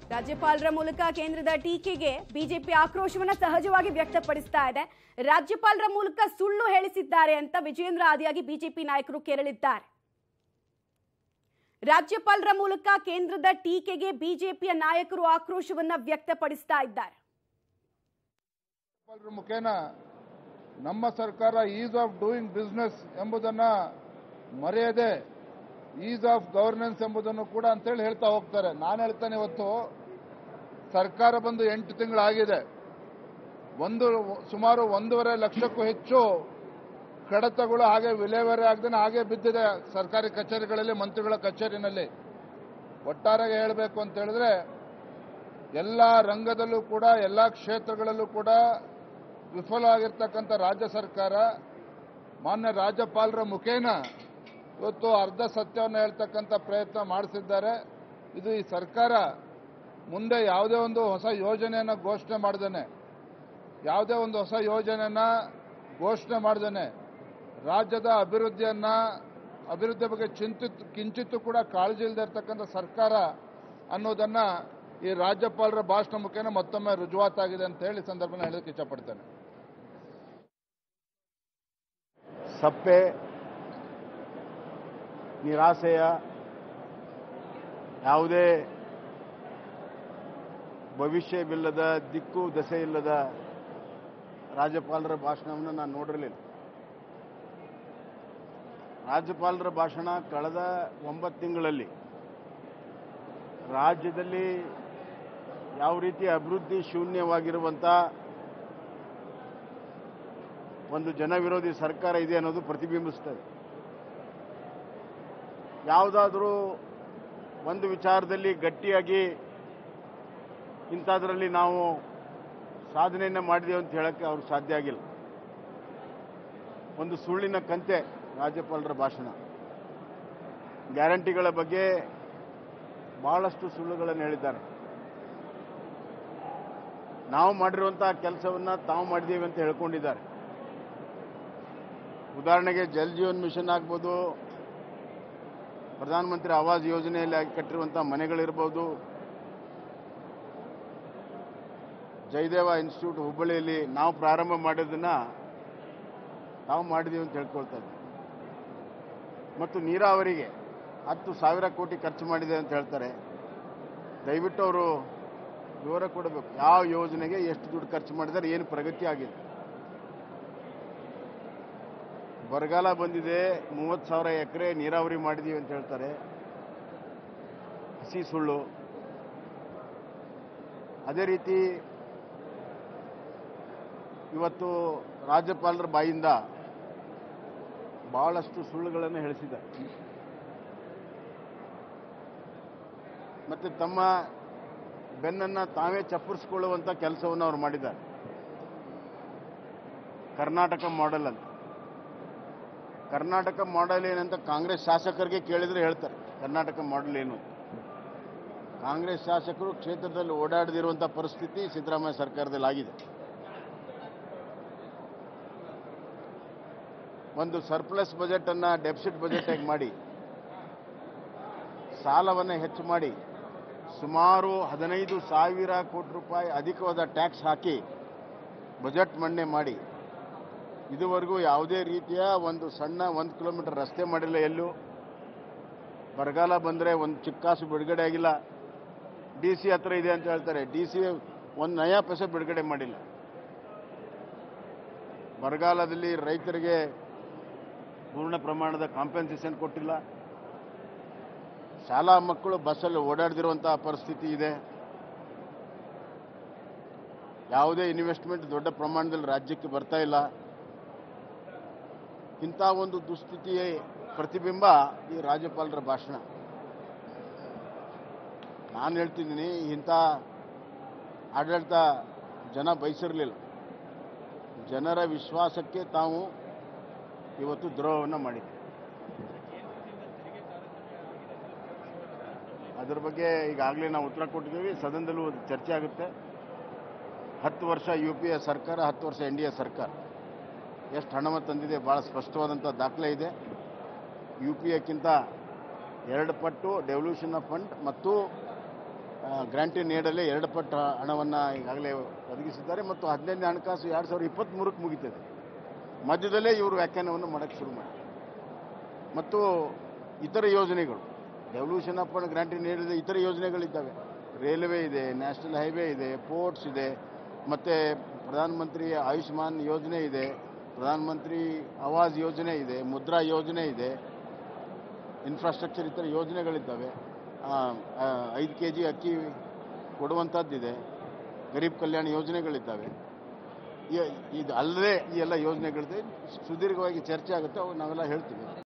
ರಾಜ್ಯಪಾಲರ ಮೂಲಕ ಕೇಂದ್ರದ ಟೀಕೆಗೆ ಬಿಜೆಪಿ ಆಕ್ರೋಶವನ್ನ ಸಹಜವಾಗಿ ವ್ಯಕ್ತಪಡಿಸ್ತಾ ಇದೆ ರಾಜ್ಯಪಾಲರ ಮೂಲಕ ಸುಳ್ಳು ಹೇಳಿಸಿದ್ದಾರೆ ಅಂತ ವಿಜಯೇಂದ್ರ ಆದಿಯಾಗಿ ಬಿಜೆಪಿ ನಾಯಕರು ಕೆರಳಿದ್ದಾರೆ ರಾಜ್ಯಪಾಲರ ಮೂಲಕ ಕೇಂದ್ರದ ಟೀಕೆಗೆ ಬಿಜೆಪಿಯ ನಾಯಕರು ಆಕ್ರೋಶವನ್ನ ವ್ಯಕ್ತಪಡಿಸ್ತಾ ಇದ್ದಾರೆ ರಾಜ್ಯಪಾಲರ ಮುಖೇನ ನಮ್ಮ ಸರ್ಕಾರ ಈಸ್ ಆಫ್ ಡೂಯಿಂಗ್ ಬಿಸ್ನೆಸ್ ಎಂಬುದನ್ನ ಮರೆಯದೆ ಈಸ್ ಆಫ್ ಗವರ್ನೆನ್ಸ್ ಎಂಬುದನ್ನು ಕೂಡ ಅಂತೇಳಿ ಹೇಳ್ತಾ ಹೋಗ್ತಾರೆ ನಾನು ಹೇಳ್ತಾನೆ ಇವತ್ತು ಸರ್ಕಾರ ಬಂದು ಎಂಟು ತಿಂಗಳಾಗಿದೆ ಒಂದು ಸುಮಾರು ಒಂದೂವರೆ ಲಕ್ಷಕ್ಕೂ ಹೆಚ್ಚು ಕಡತಗಳು ಹಾಗೆ ವಿಲೇವಾರಿ ಆಗದೇ ಹಾಗೆ ಬಿದ್ದಿದೆ ಸರ್ಕಾರಿ ಕಚೇರಿಗಳಲ್ಲಿ ಮಂತ್ರಿಗಳ ಕಚೇರಿನಲ್ಲಿ ಒಟ್ಟಾರೆ ಹೇಳಬೇಕು ಅಂತ ಹೇಳಿದ್ರೆ ಎಲ್ಲ ರಂಗದಲ್ಲೂ ಕೂಡ ಎಲ್ಲ ಕ್ಷೇತ್ರಗಳಲ್ಲೂ ಕೂಡ ವಿಫಲವಾಗಿರ್ತಕ್ಕಂಥ ರಾಜ್ಯ ಸರ್ಕಾರ ಮಾನ್ಯ ರಾಜ್ಯಪಾಲರ ಮುಖೇನ ಇವತ್ತು ಅರ್ಧ ಸತ್ಯವನ್ನು ಹೇಳ್ತಕ್ಕಂಥ ಪ್ರಯತ್ನ ಮಾಡಿಸಿದ್ದಾರೆ ಇದು ಈ ಸರ್ಕಾರ ಮುಂದೆ ಯಾವುದೇ ಒಂದು ಹೊಸ ಯೋಜನೆಯನ್ನು ಘೋಷಣೆ ಮಾಡ್ದೇನೆ ಯಾವುದೇ ಒಂದು ಹೊಸ ಯೋಜನೆಯನ್ನ ಘೋಷಣೆ ಮಾಡ್ದೇನೆ ರಾಜ್ಯದ ಅಭಿವೃದ್ಧಿಯನ್ನ ಅಭಿವೃದ್ಧಿ ಬಗ್ಗೆ ಚಿಂತಿತ್ ಕಿಂಚಿತ್ತೂ ಕೂಡ ಕಾಳಜಿ ಇಲ್ಲದೆ ಇರ್ತಕ್ಕಂಥ ಸರ್ಕಾರ ಅನ್ನೋದನ್ನ ಈ ರಾಜ್ಯಪಾಲರ ಭಾಷಣ ಮುಖೇನ ಮತ್ತೊಮ್ಮೆ ರುಜುವಾತಾಗಿದೆ ಅಂತ ಹೇಳಿ ಸಂದರ್ಭನ ಹೇಳೋದಕ್ಕೆ ಇಷ್ಟಪಡ್ತೇನೆ ಸಪ್ಪೆ ನಿರಾಸೆಯ ಯಾವುದೇ ಭವಿಷ್ಯವಿಲ್ಲದ ದಿಕ್ಕು ದಸೆ ಇಲ್ಲದ ರಾಜ್ಯಪಾಲರ ಭಾಷಣವನ್ನು ನಾನು ನೋಡಿರಲಿಲ್ಲ ರಾಜ್ಯಪಾಲರ ಭಾಷಣ ಕಳೆದ ಒಂಬತ್ತು ತಿಂಗಳಲ್ಲಿ ರಾಜ್ಯದಲ್ಲಿ ಯಾವ ರೀತಿ ಅಭಿವೃದ್ಧಿ ಶೂನ್ಯವಾಗಿರುವಂಥ ಒಂದು ಜನವಿರೋಧಿ ಸರ್ಕಾರ ಇದೆ ಅನ್ನೋದು ಪ್ರತಿಬಿಂಬಿಸ್ತದೆ ಯಾವುದಾದ್ರೂ ಒಂದು ವಿಚಾರದಲ್ಲಿ ಗಟ್ಟಿಯಾಗಿ ಇಂಥದ್ರಲ್ಲಿ ನಾವು ಸಾಧನೆಯನ್ನು ಮಾಡಿದೆವು ಅಂತ ಹೇಳಕ್ಕೆ ಅವ್ರಿಗೆ ಸಾಧ್ಯ ಆಗಿಲ್ಲ ಒಂದು ಸುಳ್ಳಿನ ಕಂತೆ ರಾಜ್ಯಪಾಲರ ಭಾಷಣ ಗ್ಯಾರಂಟಿಗಳ ಬಗ್ಗೆ ಬಹಳಷ್ಟು ಸುಳ್ಳುಗಳನ್ನು ಹೇಳಿದ್ದಾರೆ ನಾವು ಮಾಡಿರುವಂತಹ ಕೆಲಸವನ್ನ ತಾವು ಮಾಡಿದ್ದೇವೆ ಅಂತ ಹೇಳ್ಕೊಂಡಿದ್ದಾರೆ ಉದಾಹರಣೆಗೆ ಜಲ್ ಜೀವನ್ ಮಿಷನ್ ಆಗ್ಬೋದು ಪ್ರಧಾನಮಂತ್ರಿ ಆವಾಸ್ ಯೋಜನೆಯಲ್ಲಿ ಆಗಿ ಕಟ್ಟಿರುವಂಥ ಮನೆಗಳಿರ್ಬೋದು ಜಯದೇವ ಇನ್ಸ್ಟಿಟ್ಯೂಟ್ ಹುಬ್ಬಳ್ಳಿಯಲ್ಲಿ ನಾವು ಪ್ರಾರಂಭ ಮಾಡಿದ್ದನ್ನ ನಾವು ಮಾಡಿದೀವಿ ಅಂತ ಹೇಳ್ಕೊಳ್ತಾ ಇದ್ದೀವಿ ಮತ್ತು ನೀರಾವರಿಗೆ ಹತ್ತು ಸಾವಿರ ಕೋಟಿ ಖರ್ಚು ಮಾಡಿದೆ ಅಂತ ಹೇಳ್ತಾರೆ ದಯವಿಟ್ಟು ಅವರು ವಿವರ ಕೊಡಬೇಕು ಯಾವ ಯೋಜನೆಗೆ ಎಷ್ಟು ದುಡ್ಡು ಖರ್ಚು ಮಾಡಿದ್ದಾರೆ ಏನು ಪ್ರಗತಿ ಆಗಿದೆ ಬರಗಾಲ ಬಂದಿದೆ ಮೂವತ್ತು ಸಾವಿರ ಎಕರೆ ನೀರಾವರಿ ಮಾಡಿದೀವಿ ಅಂತ ಹೇಳ್ತಾರೆ ಹಸಿ ಸುಳ್ಳು ಅದೇ ರೀತಿ ಇವತ್ತು ರಾಜ್ಯಪಾಲರ ಬಾಯಿಂದ ಬಹಳಷ್ಟು ಸುಳ್ಳುಗಳನ್ನು ಹೇಳಿಸಿದ್ದಾರೆ ಮತ್ತೆ ತಮ್ಮ ಬೆನ್ನನ್ನು ತಾವೇ ಚಪ್ಪರಿಸಿಕೊಳ್ಳುವಂಥ ಕೆಲಸವನ್ನು ಅವ್ರು ಮಾಡಿದ್ದಾರೆ ಕರ್ನಾಟಕ ಮಾಡೆಲ್ ಅಂತ ಕರ್ನಾಟಕ ಮಾಡೆಲ್ ಏನಂತ ಕಾಂಗ್ರೆಸ್ ಶಾಸಕರಿಗೆ ಕೇಳಿದ್ರೆ ಹೇಳ್ತಾರೆ ಕರ್ನಾಟಕ ಮಾಡೆಲ್ ಏನು ಅಂತ. ಕಾಂಗ್ರೆಸ್ ಶಾಸಕರು ಕ್ಷೇತ್ರದಲ್ಲಿ ಓಡಾಡದಿರುವಂಥ ಪರಿಸ್ಥಿತಿ ಸಿದ್ದರಾಮಯ್ಯ ಸರ್ಕಾರದಲ್ಲಿ ಆಗಿದೆ ಒಂದು ಸರ್ಪ್ಲಸ್ ಬಜೆಟ್ ಅನ್ನ ಡೆಫಿಸಿಟ್ ಬಜೆಟ್ ಆಗಿ ಮಾಡಿ ಸಾಲವನ್ನು ಹೆಚ್ಚು ಮಾಡಿ ಸುಮಾರು ಹದಿನೈದು ಸಾವಿರ ಕೋಟಿ ರೂಪಾಯಿ ಅಧಿಕವಾದ ಟ್ಯಾಕ್ಸ್ ಹಾಕಿ ಬಜೆಟ್ ಮಂಡನೆ ಮಾಡಿ ಇದುವರೆಗೂ ಯಾವುದೇ ರೀತಿಯ ಒಂದು ಸಣ್ಣ ಒಂದು ಕಿಲೋಮೀಟರ್ ರಸ್ತೆ ಮಾಡಿಲ್ಲ ಎಲ್ಲೂ ಬರಗಾಲ ಬಂದರೆ ಒಂದು ಚಿಕ್ಕಾಸು ಬಿಡುಗಡೆ ಆಗಿಲ್ಲ ಡಿ ಸಿ ಹತ್ರ ಇದೆ ಅಂತ ಹೇಳ್ತಾರೆ ಡಿ ಸಿ ಒಂದು ನಯಾ ಪೈಸೆ ಬಿಡುಗಡೆ ಮಾಡಿಲ್ಲ ಬರಗಾಲದಲ್ಲಿ ರೈತರಿಗೆ ಪೂರ್ಣ ಪ್ರಮಾಣದ ಕಾಂಪೆನ್ಸೇಷನ್ ಕೊಟ್ಟಿಲ್ಲ ಶಾಲಾ ಮಕ್ಕಳು ಬಸ್ಸಲ್ಲಿ ಓಡಾಡದಿರುವಂತಹ ಪರಿಸ್ಥಿತಿ ಇದೆ ಯಾವುದೇ ಇನ್ವೆಸ್ಟ್ಮೆಂಟ್ ದೊಡ್ಡ ಪ್ರಮಾಣದಲ್ಲಿ ರಾಜ್ಯಕ್ಕೆ ಬರ್ತಾ ಇಲ್ಲ ಇಂಥ ಒಂದು ದುಸ್ಥಿತಿಯ ಪ್ರತಿಬಿಂಬ ಈ ರಾಜ್ಯಪಾಲರ ಭಾಷಣ ನಾನು ಹೇಳ್ತಿದ್ದೀನಿ ಇಂಥ ಆಡಳಿತ ಜನ ಬಯಸಿರಲಿಲ್ಲ ಜನರ ವಿಶ್ವಾಸಕ್ಕೆ ತಾವು ಇವತ್ತು ದ್ರೋಹವನ್ನು ಮಾಡಿದೆ ಅದ್ರ ಬಗ್ಗೆ ಈಗಾಗಲೇ ನಾವು ಉತ್ತರ ಕೊಟ್ಟಿದ್ದೀವಿ ಸದನದಲ್ಲೂ ಅದು ಚರ್ಚೆ ಆಗುತ್ತೆ ಹತ್ತು ವರ್ಷ ಯು ಪಿ ಎ ಸರ್ಕಾರ ಹತ್ತು ವರ್ಷ ಎನ್ ಡಿ ಎ ಸರ್ಕಾರ ಎಷ್ಟು ಹಣವನ್ನು ತಂದಿದೆ ಭಾಳ ಸ್ಪಷ್ಟವಾದಂಥ ದಾಖಲೆ ಇದೆ ಯು ಪಿ ಎಕ್ಕಿಂತ ಎರಡು ಪಟ್ಟು ಡೆವಲ್ಯೂಷನ್ ಆಫ್ ಫಂಡ್ ಮತ್ತು ಗ್ರಾಂಟಿನ್ ಏಡಲ್ಲೇ ಎರಡು ಪಟ್ಟು ಹಣವನ್ನು ಈಗಾಗಲೇ ಒದಗಿಸಿದ್ದಾರೆ ಮತ್ತು ಹದಿನೈದನೇ ಹಣಕಾಸು ಎರಡು ಸಾವಿರದ ಇಪ್ಪತ್ತ್ಮೂರಕ್ಕೆ ಮುಗಿತದೆ ಮಧ್ಯದಲ್ಲೇ ಇವರು ವ್ಯಾಖ್ಯಾನವನ್ನು ಮಾಡೋಕ್ಕೆ ಶುರು ಮಾಡಿ ಮತ್ತು ಇತರ ಯೋಜನೆಗಳು ಡೆವಲ್ಯೂಷನ್ ಆಫ್ ಗ್ರಾಂಟಿನ್ ಏಡಿದ ಇತರ ಯೋಜನೆಗಳಿದ್ದಾವೆ ರೈಲ್ವೆ ಇದೆ ನ್ಯಾಷನಲ್ ಹೈವೇ ಇದೆ ಪೋರ್ಟ್ಸ್ ಇದೆ ಮತ್ತು ಪ್ರಧಾನಮಂತ್ರಿ ಆಯುಷ್ಮಾನ್ ಯೋಜನೆ ಇದೆ ಪ್ರಧಾನಮಂತ್ರಿ ಆವಾಸ್ ಯೋಜನೆ ಇದೆ ಮುದ್ರಾ ಯೋಜನೆ ಇದೆ ಇನ್ಫ್ರಾಸ್ಟ್ರಕ್ಚರ್ ಇತರ ಯೋಜನೆಗಳಿದ್ದಾವೆ ಐದು ಕೆ ಜಿ ಅಕ್ಕಿ ಕೊಡುವಂಥದ್ದಿದೆ ಗರೀಬ್ ಕಲ್ಯಾಣ ಯೋಜನೆಗಳಿದ್ದಾವೆ ಈ- ಇದು ಅಲ್ಲದೆ ಈ ಎಲ್ಲ ಯೋಜನೆಗಳಿದೆ ಸುದೀರ್ಘವಾಗಿ ಚರ್ಚೆ ಆಗುತ್ತೆ ಅವು ನಾವೆಲ್ಲ ಹೇಳ್ತೀವಿ